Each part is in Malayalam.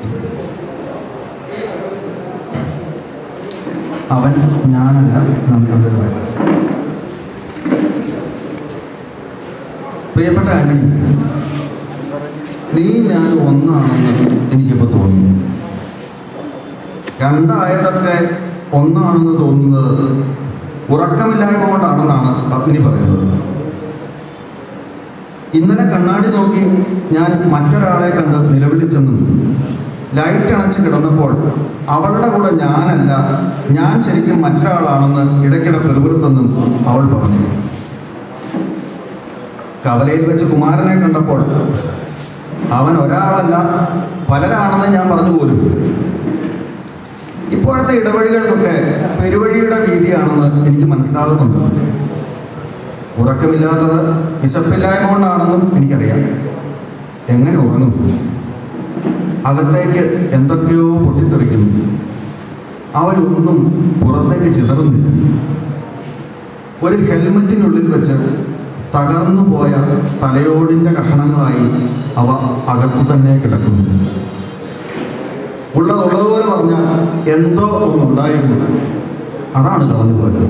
അവൻ ഞാനല്ല നമുക്കതൊരു വരും പ്രിയപ്പെട്ട ആന്റണി നീ ഞാൻ ഒന്നാണെന്ന് എനിക്കിപ്പോൾ തോന്നുന്നു രണ്ടായതൊക്കെ ഒന്നാണെന്ന് തോന്നുന്നത് ഉറക്കമില്ലായ്മ കൊണ്ടാണെന്നാണ് പത്മിനി പറയുന്നത് ഇന്നലെ കണ്ണാടി നോക്കി ഞാൻ മറ്റൊരാളെ കണ്ട് നിലവിളിച്ചെന്നും ലൈറ്റ് അണച്ച് കിടന്നപ്പോൾ അവളുടെ കൂടെ ഞാനല്ല ഞാൻ ശരിക്കും മറ്റൊരാളാണെന്ന് ഇടയ്ക്കിടെ പെറുപിറുത്തെന്നും അവൾ പറഞ്ഞു കവലയിൽ വെച്ച് കുമാരനെ കണ്ടപ്പോൾ അവൻ ഒരാളല്ല പലരാണെന്ന് ഞാൻ പറഞ്ഞു പോലും ഇപ്പോഴത്തെ ഇടവഴികൾക്കൊക്കെ പെരുവഴിയുടെ രീതിയാണെന്ന് എനിക്ക് മനസ്സിലാകുന്നുണ്ട് ഉറക്കമില്ലാത്തത് വിശപ്പില്ലായ്മ കൊണ്ടാണെന്നും എനിക്കറിയാം എങ്ങനെ ഉറങ്ങും അകത്തേക്ക് എന്തൊക്കെയോ പൊട്ടിത്തെറിക്കുന്നു അവയൊന്നും പുറത്തേക്ക് ചിതറുന്നില്ല ഒരു ഹെൽമറ്റിനുള്ളിൽ വെച്ച് തകർന്നു പോയ തലയോടിൻ്റെ കഷണങ്ങളായി അവ അകത്തു തന്നെ കിടക്കുന്നു ഉള്ളതുള്ളതുപോലെ പറഞ്ഞാൽ എന്തോ ഒന്നുണ്ടായിരുന്നു അതാണ് കളഞ്ഞു പോയത്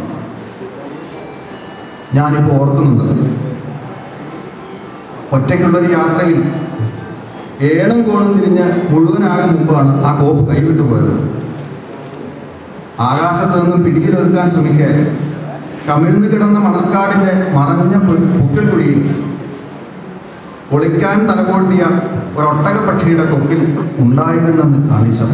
ഞാനിപ്പോൾ ഓർക്കുന്നുണ്ട് ഒറ്റയ്ക്കുള്ളൊരു യാത്രയിൽ ഏണം കോണം തിരിഞ്ഞ് മുഴുവനാകും മുമ്പാണ് ആ കോപ്പ് കൈവിട്ടു പോയത് ആകാശത്ത് നിന്നും പിടിയിലൊതുക്കാൻ ശ്രമിക്കെ കമിഴ്ന്നു കിടന്ന മണൽക്കാടിൻ്റെ മറഞ്ഞ പൊ- പൊക്കിൾക്കുഴിയിൽ ഒളിക്കാൻ തലകൊഴുത്തിയ ഒരൊട്ടക പക്ഷിയുടെ കൊക്കിൽ ഉണ്ടായിരുന്നെന്ന് കാണിച്ചു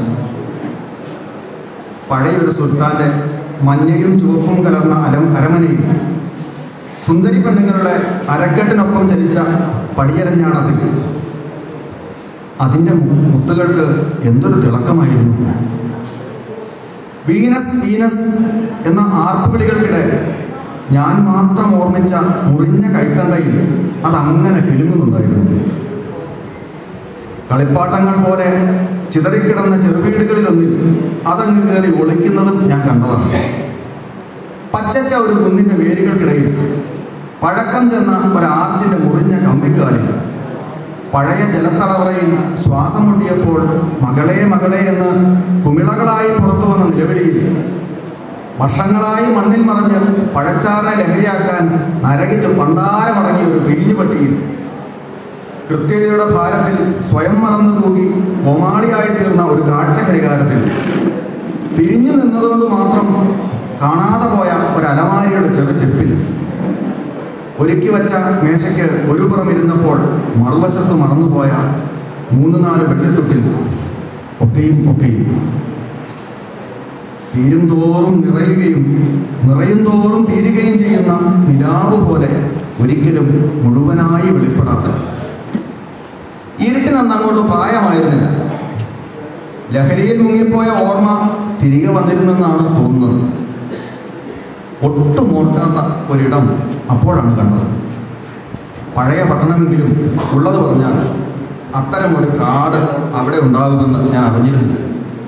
പഴയൊരു സുൽത്താൻ്റെ മഞ്ഞയും ചുവപ്പും കലർന്ന അലം അരമനയിൽ സുന്ദരി പെണ്ണുങ്ങളുടെ അരക്കെട്ടിനൊപ്പം ചലിച്ച പടിയരഞ്ഞാണത്തിൽ അതിൻ്റെ മു- മുത്തുകൾക്ക് എന്തൊരു തിളക്കമായിരുന്നു വീനസ് വീനസ് എന്ന ആർപ്പുവിളികൾക്കിടെ ഞാൻ മാത്രം ഓർമ്മിച്ച മുറിഞ്ഞ കൈത്തണ്ടയിൽ അതങ്ങനെ കിലുങ്ങുന്നുണ്ടായിരുന്നു കളിപ്പാട്ടങ്ങൾ പോലെ ചിതറിക്കിടന്ന ചെറുവീടുകളിലൊന്നിൽ അതങ്ങ് കയറി ഒളിക്കുന്നതും ഞാൻ കണ്ടതാണ് പച്ചച്ച ഒരു കുന്നിൻ്റെ വേരുകൾക്കിടയിൽ പഴക്കം ചെന്ന ഒരാർച്ചിൻ്റെ മുറിഞ്ഞ കമ്പിക്കാലിൽ പഴയ ജലത്തടവറയിൽ ശ്വാസം മുട്ടിയപ്പോൾ മകളെ മകളെ എന്ന് കുമിളകളായി പുറത്തു വന്ന നിലവിളിയിൽ വർഷങ്ങളായി മണ്ണിൽ മറഞ്ഞ് പഴച്ചാറിനെ ലഹരിയാക്കാൻ നരകിച്ച് പണ്ടാരമടങ്ങിയ ഒരു വീഞ്ഞുപട്ടിയിൽ കൃത്യതയുടെ ഭാരത്തിൽ സ്വയം മറന്നു തൂകി കോമാളിയായി തീർന്ന ഒരു കാഴ്ച കരികാരത്തിൽ തിരിഞ്ഞു നിന്നതുകൊണ്ട് മാത്രം കാണാതെ പോയ ഒരു അലമാരിയുടെ ചെറു ചെപ്പിൽ ഒരുക്കി വച്ച മേശയ്ക്ക് ഒരു പുറം ഇരുന്നപ്പോൾ മറുവശത്ത് മറന്നുപോയ മൂന്ന് നാല് വെള്ളിത്തൊട്ടിൽ ഒക്കെയും ഒക്കെയും തീരും തോറും നിറയുകയും നിറയും തോറും തീരുകയും ചെയ്യുന്ന നിലാവ് പോലെ ഒരിക്കലും മുഴുവനായി വെളിപ്പെടാത്ത ഇരുട്ടിനന്ന് അങ്ങോട്ട് പ്രായമായിരുന്നില്ല ലഹരിയിൽ മുങ്ങിപ്പോയ ഓർമ്മ തിരികെ വന്നിരുന്നെന്നാണ് തോന്നുന്നത് ഒട്ടും ഓർക്കാത്ത ഒരിടം അപ്പോഴാണ് കണ്ടത് പഴയ പട്ടണമെങ്കിലും ഉള്ളത് പറഞ്ഞാൽ അത്തരമൊരു കാട് അവിടെ ഉണ്ടാകുമെന്ന് ഞാൻ അറിഞ്ഞിരുന്നു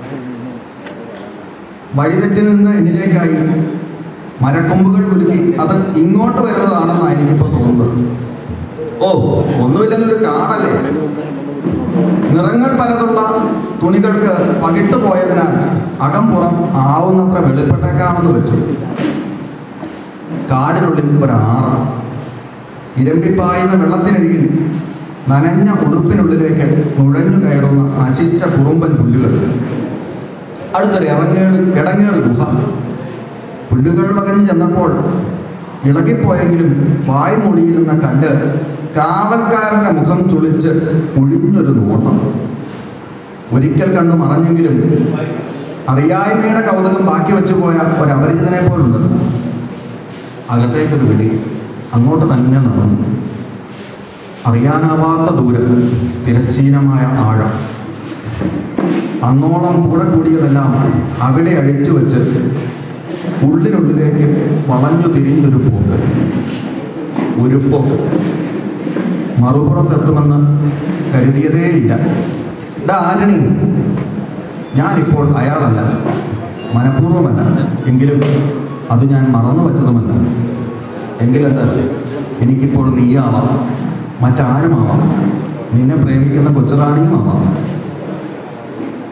വഴിതെറ്റി നിന്ന് എന്നിലേക്കായി മരക്കൊമ്പുകൾ കുലുക്കി അത് ഇങ്ങോട്ട് വരുന്നതാണെന്നാണ് എനിക്കിപ്പോൾ തോന്നുന്നത് ഓ ഒന്നുമില്ലെന്നൊരു കാടല്ലേ നിറങ്ങൾ പലതുള്ള തുണികൾക്ക് പകിട്ടു പോയതിനാൽ അകം പുറം ആവുന്നത്ര വെളിപ്പെട്ടേക്കാമെന്ന് വെച്ചു കാടിനുള്ളിൽ ഒരാറ് ഇരമ്പിപ്പായുന്ന വെള്ളത്തിനരികിൽ നനഞ്ഞ ഉടുപ്പിനുള്ളിലേക്ക് നുഴഞ്ഞു കയറുന്ന നശിച്ച കുറുമ്പൻ പുല്ലുകൾ അടുത്തൊരു ഇറങ്ങേട് ഇടങ്ങേറ് ഗുഹ പുല്ലുകൾ വകഞ്ഞു ചെന്നപ്പോൾ ഇളകിപ്പോയെങ്കിലും വായ് മൊഴിയിരുന്ന കല്ല് കാവൽക്കാരൻ്റെ മുഖം ചുളിച്ച് ഒഴിഞ്ഞൊരു നോട്ടം ഒരിക്കൽ കണ്ടു മറഞ്ഞെങ്കിലും അറിയായ്മയുടെ കൗതുകം ബാക്കി വെച്ചു പോയ ഒരു അപരിചിതനെ പോലുണ്ട് അകത്തേക്കൊരു വിളി അങ്ങോട്ട് തന്നെ നടന്നു അറിയാനാവാത്ത ദൂരം തിരശ്ചീനമായ ആഴം അന്നോളം കൂടെ കൂടിയതെല്ലാം അവിടെ അഴിച്ചു വെച്ച് ഉള്ളിനുള്ളിലേക്ക് വളഞ്ഞു തിരിഞ്ഞൊരു പോക്ക് ഒരു പോക്ക് മറുപുറത്തെത്തുമെന്ന് കരുതിയതേയില്ല ഡാ ആന്റണി ഞാനിപ്പോൾ അയാളല്ല മനഃപൂർവ്വമല്ല എങ്കിലും അത് ഞാൻ മറന്നു വച്ചതുമല്ല എങ്കിലെന്ത് എനിക്കിപ്പോൾ നീയാവാം മറ്റാരുമാവാം നിന്നെ പ്രേമിക്കുന്ന കൊച്ചുറാണിയുമാവാം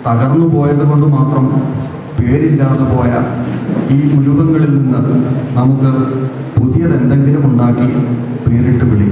തകർന്നു പോയത് കൊണ്ട് മാത്രം പേരില്ലാതെ പോയ ഈ ഉരുവങ്ങളിൽ നിന്ന് നമുക്ക് പുതിയതെന്തെങ്കിലും ഉണ്ടാക്കി പേരിട്ട് വിളിക്കാം